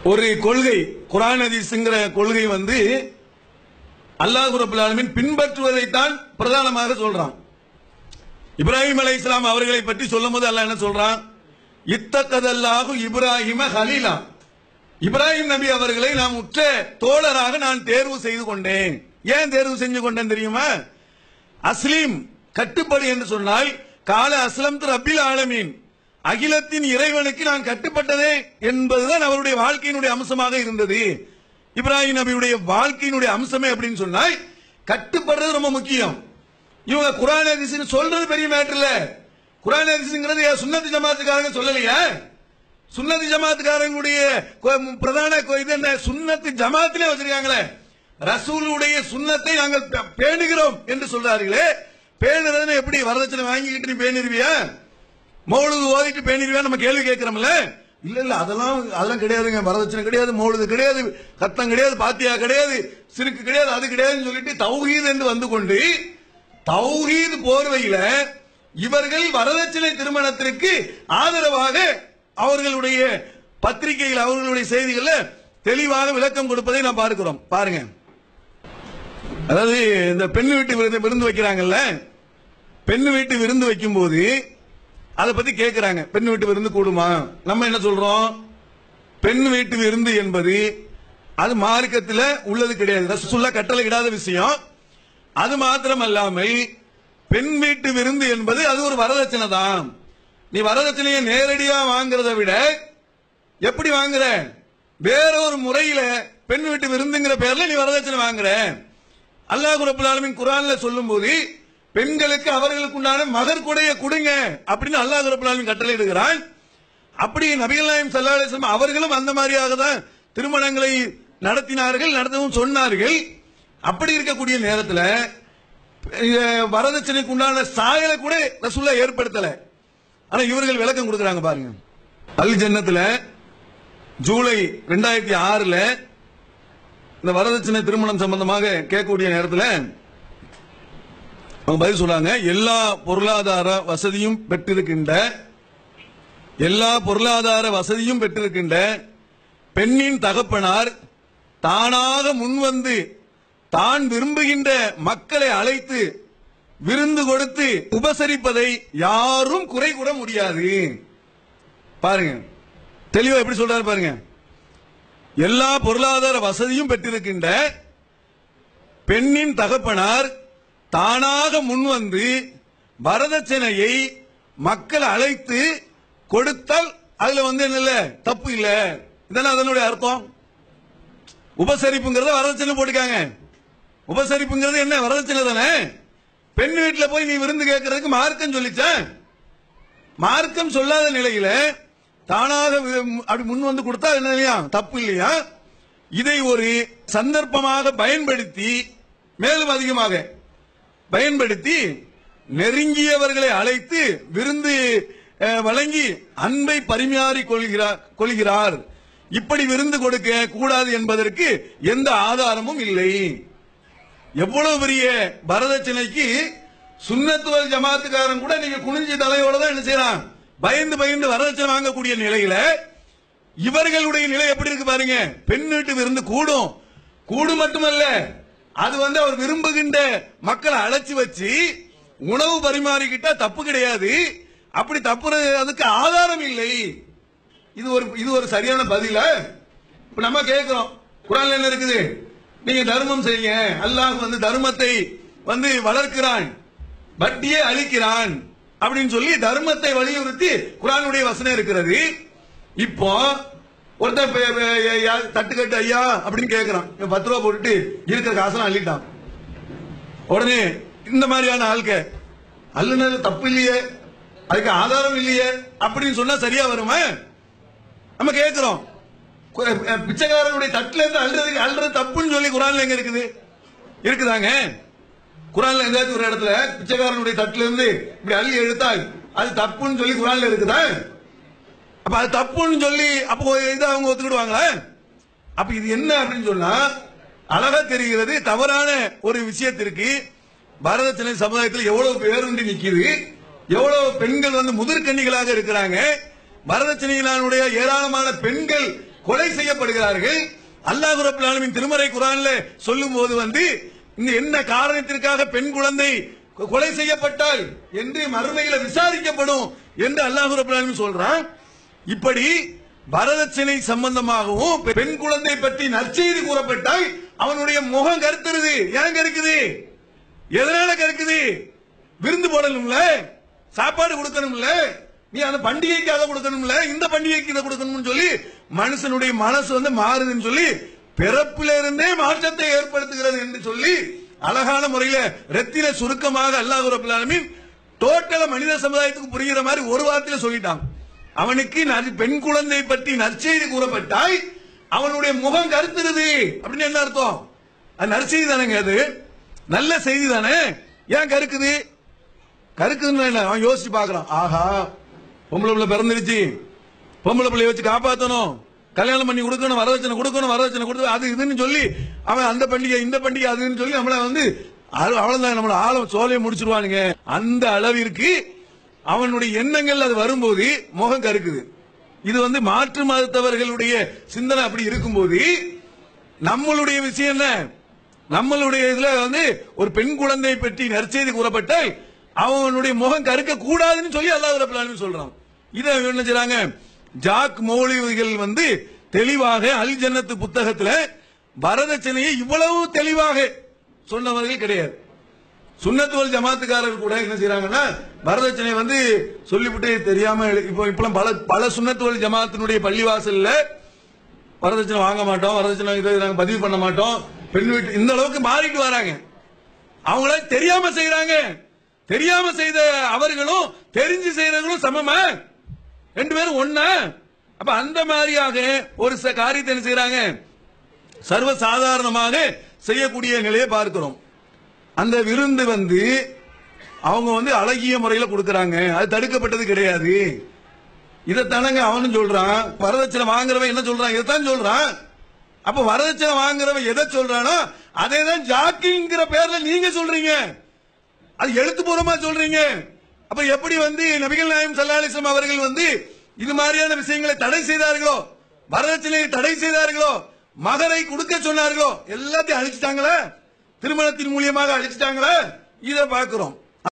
ஒரு கொள்கை குரான் ஹதீஸ்ங்கிற கொள்கை வந்து அல்லாஹ் ரபுல் ஆலமீன் பின்பற்றுவதைத்தான் பிரதானமாக சொல்றான் இப்ராஹிம் அலை இஸ்லாம் அவர்களை பற்றி சொல்லும் போது அல்லாஹ் என்ன சொல்றான் இத்தக்கதல்லாஹு இப்ராஹிம ஹலீலா இப்ராஹிம் நபி அவர்களை நாம் உற்ற தோழராக நான் தேர்வு செய்து கொண்டேன் ஏன் தேர்வு செஞ்சு கொண்டேன் தெரியுமா அஸ்லீம் கட்டுப்படு என்று சொன்னால் கால அஸ்லம் திரு அபில் ஆலமீன் அகிலத்தின் இறைவனுக்கு நான் கட்டுப்பட்டதே என்பதுதான் அவருடைய வாழ்க்கையினுடைய அம்சமாக இருந்தது இப்ராஹிம் நபியுடைய வாழ்க்கையினுடைய அம்சமே அப்படின்னு சொன்னால் கட்டுப்படுறது ரொம்ப முக்கியம் இவங்க குரான் ஹதீஸ்னு சொல்றது பெரிய மேட்டர் இல்ல குரான் ஹதீஸ்ங்கிறது சுன்னத்து ஜமாத்துக்காரங்க சொல்லலையா சுன்னத்து ஜமாத்துக்காரங்களுடைய கொ- பிரதான கொ- இது என்ன சுன்னத்து ஜமாத்திலே வச்சிருக்காங்களே ரசூலுடைய சுன்னத்தை நாங்கள் பே- பேணுகிறோம் என்று சொல்றார்களே பேணுறதுன்னு எப்படி வரதட்சணை வாங்கிக்கிட்டு நீ பேணிருவியா மௌலுது ஓதிட்டு பேணிருவியா நம்ம கேள்வி கேட்கிறோம்ல இல்ல இல்ல அதெல்லாம் அதெல்லாம் கிடையாதுங்க வரதட்சணை கிடையாது மௌலுது கிடையாது கத்தம் கிடையாது பாத்தியா கிடையாது சிறுக்கு கிடையாது அது கிடையாதுன்னு சொல்லிட்டு தௌஹீத் என்று வந்து கொண்டு தௌஹீத் போர்வையில இவர்கள் வரதட்சணை திருமணத்திற்கு ஆதரவாக அவர்களுடைய பத்திரிகைகள் அவர்களுடைய செய்திகள்ல தெளிவாக விளக்கம் கொடுப்பதை நாம் பார்க்கிறோம் பாருங்க அதாவது இந்த பெண் வீட்டு விருந்து விருந்து வைக்கிறாங்கல்ல பெண் வீட்டு விருந்து வைக்கும்போது அதை பத்தி கேட்கிறாங்க பெண் வீட்டு விருந்து கூடுமா நம்ம என்ன சொல்றோம் பெண் வீட்டு விருந்து என்பது அது மார்க்கத்தில் உள்ளது கிடையாது ரசூல்லா கட்டளை இடாத விஷயம் அது மாத்திரமல்லாமல் பெண் வீட்டு விருந்து என்பது அது ஒரு வரதட்சணை தான் நீ வரதட்சணையை நேரடியா வாங்குறத விட எப்படி வாங்குற வேற ஒரு முறையில பெண் வீட்டு விருந்துங்கிற பேர்ல நீ வரதட்சணை வாங்குற அல்லாஹ் ரபுல் ஆலமீன் குர்ஆன்ல சொல்லும்போது பெண்களுக்கு அவர்களுக்கு உண்டான மகர் கொடைய கொடுங்க அப்படின்னு அல்லாஹ் ரபுல் ஆலமீன் கட்டளை இடுகிறான் அப்படி நபிகள் நாயம் ஸல்லல்லாஹு அலைஹி வஸல்லம் அவர்களும் அந்த மாதிரியாக தான் திருமணங்களை நடத்தினார்கள் நடத்தவும் சொன்னார்கள் அப்படி இருக்கக்கூடிய நேரத்தில் வரதட்சணைக்கு உண்டான சாயலை கூட ரசூல்லா ஏற்படுத்தல ஆனா இவர்கள் விளக்கம் கொடுக்கறாங்க பாருங்க அல் ஜன்னத்துல ஜூலை ரெண்டாயிரத்தி ஆறுல இந்த வரதட்சணை திருமணம் சம்பந்தமாக கேட்கக்கூடிய நேரத்தில் அவங்க பதில் சொல்றாங்க எல்லா பொருளாதார வசதியும் பெற்றிருக்கின்ற எல்லா பொருளாதார வசதியும் பெற்றிருக்கின்ற பெண்ணின் தகப்பனார் தானாக முன்வந்து தான் விரும்புகின்ற மக்களை அழைத்து விருந்து கொடுத்து உபசரிப்பதை யாரும் குறை கூற முடியாது பாருங்க தெளிவா எப்படி சொல்றாரு பாருங்க எல்லா பொருளாதார வசதியும் பெற்றிருக்கின்ற பெண்ணின் தகப்பனார் தானாக முன்வந்து வரதட்சணையை மக்கள் அழைத்து கொடுத்தால் அதுல வந்து என்ன இல்ல தப்பு இல்ல இதானே அதனுடைய அர்த்தம் உபசரிப்புங்கிறத வரதட்சணை போட்டுக்காங்க உபசரிப்புங்கிறது என்ன வரதட்சணை தானே பெண் வீட்டுல போய் நீ விருந்து கேட்கறதுக்கு மார்க்கம் சொல்லிச்சா மார்க்கம் சொல்லாத நிலையில தானாக வி- அப்படி முன் வந்து கொடுத்தா என்ன இல்லையா தப்பு இல்லையா இதை ஒரு சந்தர்ப்பமாக பயன்படுத்தி மேலும் அதிகமாக பயன்படுத்தி நெருங்கியவர்களை அழைத்து விருந்து அஹ், வழங்கி அன்பை பரிமாறி கொள்கிறார் கொள்கிறார் இப்படி விருந்து கொடுக்க கூடாது என்பதற்கு எந்த ஆதாரமும் இல்லை எவ்வளவு பெரிய வரதட்சணைக்கு சுண்ணத்துவல் ஜமாத்துக்காரன் கூட நீங்க குனிஞ்சு தலையோட தான் என்ன செய்யறான் பயந்து பயந்து வரதட்சணை வாங்கக்கூடிய நிலையில இவர்களுடைய நிலை எப்படி இருக்கு பாருங்க பெண் வீட்டு விருந்து கூடும் கூடும் மட்டுமல்ல அது வந்து அவர் விரும்புகின்ற மக்களை அழைச்சி வச்சு உணவு பரிமாறிக்கிட்டா தப்பு கிடையாது அப்படி தப்பு அதுக்கு ஆதாரம் இல்லை இது ஒரு இது ஒரு சரியான பதில இப்ப நம்ம கேட்கிறோம் குரான்ல என்ன இருக்குது நீங்க தர்மம் செய்யுங்க அல்லாஹ் வந்து தர்மத்தை வந்து வளர்க்கிறான் வட்டியை அழிக்கிறான் அப்படின்னு சொல்லி தர்மத்தை வலியுறுத்தி குரானுடைய வசனம் இருக்கிறது இப்போ ஒருத்தன் பே- பே- யா- தட்டுக்கட்டு ஐயா அப்படின்னு கேட்கிறான் இவன் பத்து ரூபா போட்டுட்டு இருக்கிற காசெல்லாம் அள்ளிட்டான் உடனே இந்த மாதிரியான ஆள்க அள்ளுனது தப்பு இல்லையே அதுக்கு ஆதாரம் இல்லையே அப்படின்னு சொன்னா சரியா வருமா நம்ம கேட்கிறோம் கு- அஹ் பிச்சைக்காரனுடைய தட்டுல இருந்து அல்றது அல்றது தப்புன்னு சொல்லி குரான்ல எங்க இருக்குது இருக்குதாங்க குரான்ல எங்கேயாச்சும் ஒரு இடத்துல பிச்சைக்காரனுடைய தட்டுல இருந்து இப்படி அள்ளி எடுத்தால் அது தப்புன்னு சொல்லி குரான்ல இருக்குதா அப்ப அது தப்புன்னு சொல்லி அப்போ இதை அவங்க ஒத்துக்கிடுவாங்களா அப்ப இது என்ன அப்படின்னு சொன்னா அழகா தெரிகிறது தவறான ஒரு விஷயத்திற்கு வரதட்சணை சமுதாயத்தில் எவ்வளவு பேருண்டி நிக்குது எவ்வளவு பெண்கள் வந்து முதிர்கன்னிகளாக இருக்கிறாங்க வரதட்சணையினுடைய ஏராளமான பெண்கள் கொலை செய்யப்படுகிறார்கள் அல்லாஹ் ரப்பல் ஆலமீன் திருமறை குரான்ல சொல்லும் போது வந்து இந்த என்ன காரணத்திற்காக பெண் குழந்தை கொ- கொலை செய்யப்பட்டால் என்று மறுமையில விசாரிக்கப்படும் என்று அல்லாஹ் ரப்பல் ஆலமீன் சொல்றான் இப்படி வரதட்சணை சம்பந்தமாகவும் பெ- பெண் குழந்தை பற்றி நற்செய்தி கூறப்பட்டால் அவனுடைய முகம் கருத்துருது ஏன் கருக்குது எதனால கருக்குது விருந்து போடணும்ல சாப்பாடு கொடுக்கணும்ல நீ அந்த பண்டிகைக்கு அதை கொடுக்கணும்ல இந்த பண்டிகைக்கு இதை கொடுக்கணும்னு சொல்லி மனுஷனுடைய மனசு வந்து மாறுதுன்னு சொல்லி பிறப்பில இருந்தே மாற்றத்தை ஏற்படுத்துகிறது என்று சொல்லி அழகான முறையில ரத்தின சுருக்கமாக அல்லாஹ் ரப்பல் ஆலமீன் டோட்டலா மனித சமுதாயத்துக்கு புரிகிற மாதிரி ஒரு வார்த்தையில சொல்லிட்டான் அவனுக்கு நற்- பெண் குழந்தை பற்றி நற்செய்தி கூறப்பட்டால் அவனுடைய முகம் கருத்துருது அப்படின்னு என்ன அர்த்தம் அது நற்செய்தி தானேங்க அது நல்ல செய்தி தானே ஏன் கருக்குது கருக்குதுன்னு என்ன அவன் யோசிச்சு பார்க்கறான் ஆஹா பொம்பளை பிள்ளை பிறந்துருச்சு பொம்பளை பிள்ளைய வச்சு காப்பாத்தணும் கல்யாணம் பண்ணி கொடுக்கணும் வரதட்சணை கொடுக்கணும் வரதட்சணை கொடுத்து அது இதுன்னு சொல்லி அவன் அந்த பண்டிகை இந்த பண்டிகை அதுன்னு சொல்லி நம்மள வந்து அது- அவ்வளவுதான் நம்மள ஆழம் சோலையை முடிச்சிருவானுங்க அந்த அளவிற்கு அவனுடைய எண்ணங்கள் அது வரும்போது முகம் கருக்குது இது வந்து மாற்று மதத்தவர்களுடைய சிந்தனை அப்படி இருக்கும்போது நம்மளுடைய விஷயம் என்ன நம்மளுடைய இதுல வந்து ஒரு பெண் குழந்தை பற்றி நற்செய்தி கூறப்பட்டால் அவனுடைய முகம் கருக்க கூடாதுன்னு சொல்லி அல்லாஹ் ரப்பல் ஆலமீன் சொல்றான் இதை என்ன செய்றாங்க ஜாக் மௌலிகள் வந்து தெளிவாக அல் ஜன்னத்து புத்தகத்துல வரதட்சணையை இவ்வளவு தெளிவாக சொன்னவர்கள் கிடையாது சுண்ணத்துவல் ஜமாத்துக்காரர் கூட என்ன செய்யறாங்கன்னா வரதட்சணை வந்து சொல்லிவிட்டு தெரியாம எழு- இப்போ இப்பெல்லாம் பல பல சுண்ணத்துவல் ஜமாத்தினுடைய பள்ளிவாசல்ல வரதட்சணை வாங்க மாட்டோம் வரதட்சணை இதை நாங்க பதிவு பண்ண மாட்டோம் பெண் வீட்டு இந்த அளவுக்கு மாறிட்டு வராங்க அவங்கள தெரியாம செய்யறாங்க தெரியாம செய்த அவர்களும் தெரிஞ்சு செய்யறவங்களும் சமமா ரெண்டு பேரும் ஒண்ணா அப்ப அந்த மாதிரியாக ஒரு ச- காரியத்தை என்ன செய்யறாங்க சர்வ சாதாரணமாக செய்யக்கூடிய நிலையை பார்க்கிறோம் அந்த விருந்து வந்து அவங்க வந்து அழகிய முறையில் கொடுக்கறாங்க அது தடுக்கப்பட்டது கிடையாது இதைத்தானங்க அவனும் சொல்றான் வரதட்சணை வாங்குறவன் என்ன சொல்றான் இதைத்தான் சொல்றான் அப்ப வரதட்சணை வாங்குறவன் எதை சொல்றானோ அதே தான் ஜாக்கிங்கிற பேர்ல நீங்க சொல்றீங்க அது எழுத்துப்பூர்வமா சொல்றீங்க அப்ப எப்படி வந்து நபிகள் நாயம் சல்லாலிஸ்லாம் அவர்கள் வந்து இது மாதிரியான விஷயங்களை தடை செய்தார்களோ வரதட்சணையை தடை செய்தார்களோ மகரை கொடுக்க சொன்னார்களோ எல்லாத்தையும் அழிச்சிட்டாங்களே திருமணத்தின் மூலியமாக அழிச்சிட்டாங்களே இதை பார்க்கிறோம்